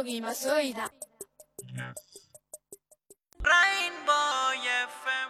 ぎますいだ Rainbow FM.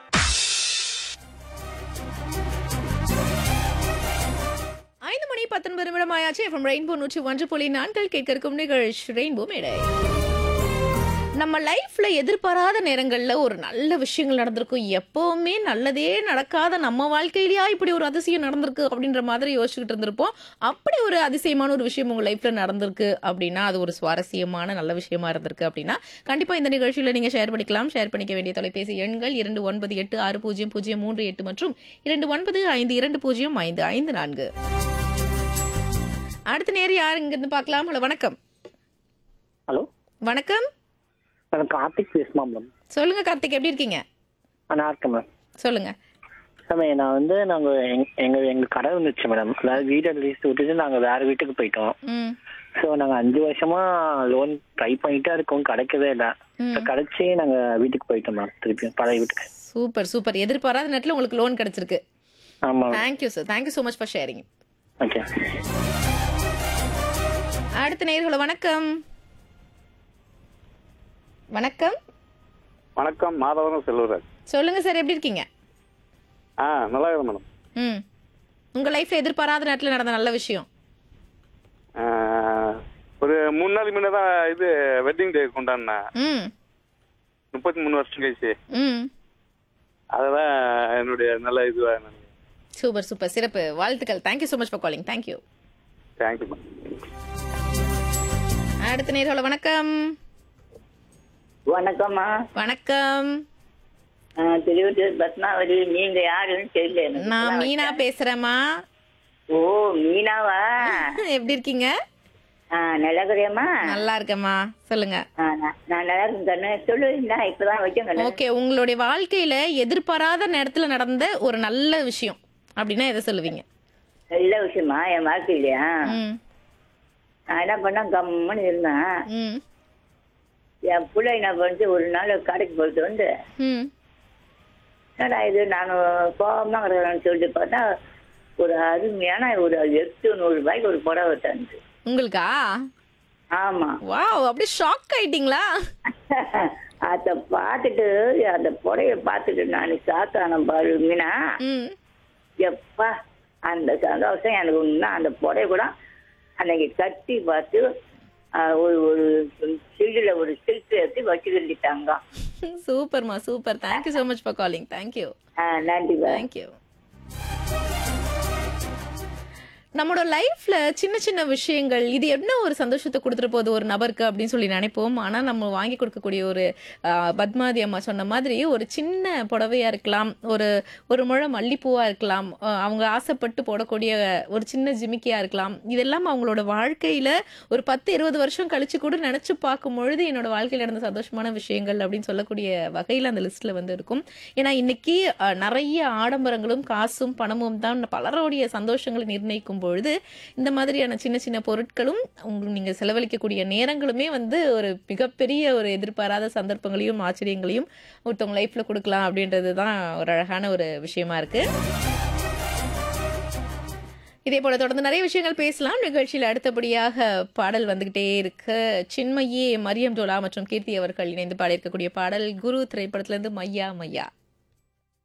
ஐந்து மணி பத்தொன்பது நிமிடம் ஆயாச்சு எஃப்எம் ரெயின்போ நூற்றி ஒன்று புள்ளி நான்கள் கேட்க இருக்கும் நிகழ்ச்சி ரெயின்போ மேடை நம்ம லைஃப்ல எதிர்பாராத நேரங்கள்ல ஒரு நல்ல விஷயங்கள் நடந்திருக்கும் எப்பவுமே நல்லதே நடக்காத நம்ம வாழ்க்கையிலயா இப்படி ஒரு அதிசயம் நடந்திருக்கு அப்படின்ற மாதிரி யோசிச்சுக்கிட்டு இருந்திருப்போம் அப்படி ஒரு அதிசயமான ஒரு விஷயம் உங்க லைஃப்ல நடந்திருக்கு அப்படின்னா அது ஒரு சுவாரஸ்யமான நல்ல விஷயமா இருந்திருக்கு அப்படின்னா கண்டிப்பா இந்த நிகழ்ச்சியில நீங்க ஷேர் பண்ணிக்கலாம் ஷேர் பண்ணிக்க வேண்டிய தொலைபேசி எண்கள் இரண்டு ஒன்பது எட்டு ஆறு பூஜ்ஜியம் பூஜ்ஜியம் மூன்று எட்டு மற்றும் இரண்டு ஒன்பது ஐந்து இரண்டு பூஜ்ஜியம் ஐந்து ஐந்து நான்கு அடுத்த நேரம் யார் இங்கிருந்து பார்க்கலாம் ஹலோ வணக்கம் ஹலோ வணக்கம் மேடம் கார்த்திக் பேசுமா மேடம் சொல்லுங்க கார்த்திக் எப்படி இருக்கீங்க நான் இருக்கேன் மேம் சொல்லுங்க மேம் நான் வந்து நாங்கள் எங் எங்கள் எங்கள் கடை இருந்துச்சு மேடம் அதாவது வீடை லீஸ் விட்டுட்டு நாங்கள் வேறு வீட்டுக்கு போயிட்டோம் ம் ஸோ நாங்கள் அஞ்சு வருஷமா லோன் ட்ரை பண்ணிட்டே இருக்கோம் கிடைக்கவே இல்லை ம். கிடைச்சி நாங்கள் வீட்டுக்கு போயிட்டோம் மேம் திருப்பி பழைய வீட்டுக்கு சூப்பர் சூப்பர் எதிர்பாராத நேரத்தில் உங்களுக்கு லோன் கிடைச்சிருக்கு ஆமாம் thank you sir thank you so much for sharing okay அடுத்த நேர்களை வணக்கம் வணக்கம் வணக்கம் மாதவரம் செல்வராஜ் சொல்லுங்க சார் எப்படி இருக்கீங்க ஆ நல்லா இருக்கேன் மேடம் ம் உங்க லைஃப்ல எதிர்பாராத நேரத்தில் நடந்த நல்ல விஷயம் ஆ, ஒரு மூணு நாளைக்கு முன்னே தான் இது வெட்டிங் டே கொண்டாடினேன் ம் முப்பத்தி மூணு வருஷம் கழிச்சு ம் அதெல்லாம் என்னுடைய நல்ல இதுவாக நினைக்கிறேன் சூப்பர் சூப்பர் சிறப்பு வாழ்த்துக்கள் thank you so much for calling thank you thank you ma'am அடுத்த நேர்களை வணக்கம் வணக்கம்மா வணக்கம் திருவத்தூர் பத்மாவதி நீங்க யாருன்னு தெரியல எனக்கு. நான் மீனா பேசுறேம்மா ஓ மீனாவா எப்படி இருக்கீங்க ஆ, நல்லா இருக்கிறியம்மா நல்லா இருக்கேம்மா சொல்லுங்க ஆ, நான் நான் நல்லா இருக்கேன் கண்ணு சொல்லுவீங்களா இப்பதான் வச்சேன் கண்ணு ஓகே உங்களுடைய வாழ்க்கையில எதிர்பாராத நேரத்துல நடந்த ஒரு நல்ல விஷயம் அப்படின்னா எதை சொல்லுவீங்க நல்ல விஷயமா என் வாழ்க்கையிலையா ம் நான் என்ன பண்ணேன் கம்முன்னு இருந்தேன் ம் என் பிள்ளை என்ன பண்ணிச்சு ஒரு நாள் கடைக்கு போயிட்டு வந்து ம் என்னடா இது நான் கோபமா இருக்கிறேன்னு சொல்லிட்டு பார்த்தா ஒரு அருமையான ஒரு எட்டு நூறு ரூபாய்க்கு ஒரு புடவை தந்து உங்களுக்கா ஆமா வாவ் அப்படியே ஷாக் ஆயிட்டீங்களா அத பார்த்துட்டு அந்த புடவைய பார்த்துட்டு நான் சாத்தான பாரு மீனா ம் எப்பா அந்த சந்தோஷம் எனக்கு இன்னும் அந்த புடவை கூட அன்னைக்கு கட்டி பார்த்து ஆஹ், ஒரு ஒரு சில்லுல ஒரு சில்க் எடுத்து வச்சுக்கிட்டாங்க சூப்பர்மா super thank you so much for calling thank you நன்றி பா. தேங்க்யூ நம்மளோட லைஃப்ல சின்ன சின்ன விஷயங்கள் இது என்ன ஒரு சந்தோஷத்தை கொடுத்துட்டு போகுது ஒரு நபருக்கு அப்படின்னு சொல்லி நினைப்போம் ஆனா நம்ம வாங்கி கொடுக்கக்கூடிய ஒரு ஆஹ், பத்மாவதி அம்மா சொன்ன மாதிரி ஒரு சின்ன புடவையா இருக்கலாம் ஒரு ஒரு முழம் மல்லிப்பூவா இருக்கலாம் ஆஹ், அவங்க ஆசைப்பட்டு போடக்கூடிய ஒரு சின்ன ஜிமிக்கியா இருக்கலாம் இதெல்லாம் அவங்களோட வாழ்க்கையில ஒரு பத்து இருபது வருஷம் கழிச்சு கூட நினைச்சு பார்க்கும் பொழுது என்னோட வாழ்க்கையில நடந்த சந்தோஷமான விஷயங்கள் அப்படின்னு சொல்லக்கூடிய வகையில் அந்த லிஸ்ட்ல வந்து இருக்கும் ஏன்னா இன்னைக்கு அஹ், நிறைய ஆடம்பரங்களும் காசும் பணமும் தான் பலருடைய சந்தோஷங்களை நிர்ணயிக்கும் பொழுது இந்த மாதிரியான சின்ன சின்ன பொருட்களும் உங்களுக்கு நீங்க செலவழிக்கக்கூடிய நேரங்களுமே வந்து ஒரு மிகப்பெரிய ஒரு எதிர்பாராத சந்தர்ப்பங்களையும் ஆச்சரியங்களையும் ஒருத்தவங்க லைஃப்ல கொடுக்கலாம் அப்படின்றது தான் ஒரு அழகான ஒரு விஷயமா இருக்கு இதே போல தொடர்ந்து நிறைய விஷயங்கள் பேசலாம் நிகழ்ச்சியில் அடுத்தபடியாக பாடல் வந்துகிட்டே இருக்கு சின்மயே மரியம் ஜோலா மற்றும் கீர்த்தி அவர்கள் இணைந்து பாடியிருக்கக்கூடிய பாடல் குரு திரைப்படத்திலிருந்து மையா மையா